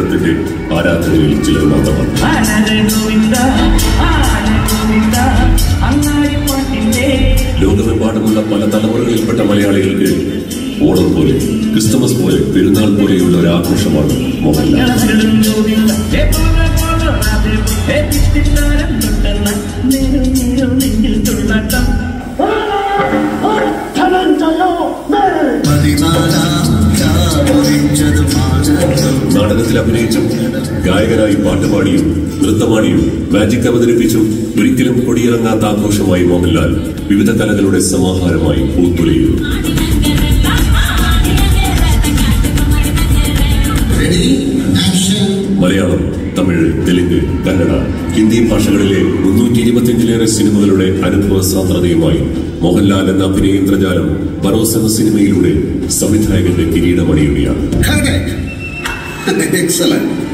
ത്തിന്റെ ആരാധകരിൽ ചിലർ മാത്രമാണ് ആനന്ദഗോവിന്ദ ആനന്ദഗോവിന്ദ അങ്ങാടിപ്പാട്ടിന്റെ ലോകമെമ്പാടുമുള്ള പല തലമുറകളിൽപ്പെട്ട മലയാളികൾക്ക് ഓണം പോലെ ക്രിസ്തുമസ് പോലെ പെരുന്നാൾ പോലെയുള്ള ഒരു ആഘോഷമാണ് മോഹൻലാൽ ഞങ്ങളും ഗോവിന്ദ ഹേ പോക പോക രാധേ ഹേ തിത്തിത്താരം തൊട്ടെന്ന നേരം നേരം നെഞ്ചിൽ തുള്ളാട്ടം നാടകത്തിൽ അഭിനയിച്ചും ഗായകനായി പാട്ടുപാടിയും നൃത്തമാടിയും മാജിക് അവതരിപ്പിച്ചും ഒരിക്കലും കൊടിയിറങ്ങാത്ത ആഘോഷമായി മോഹൻലാൽ വിവിധ കലകളുടെ സമാഹാരമായി പൂത്തുലയുന്നു മലയാളം തമിഴ് തെലുങ്ക് കന്നഡ ഹിന്ദി ഭാഷകളിലെ മുന്നൂറ്റി ഇരുപത്തിയഞ്ചിലേറെ സിനിമകളുടെ അനുഭവ സാന്ദ്രതയുമായി മോഹൻലാൽ എന്ന അഭിനയ ഇന്ദ്രജാലം പരോസ് എന്ന സിനിമയിലൂടെ സംവിധായകന്റെ കിരീടമണിയുകയാണ് Correct. Excellent.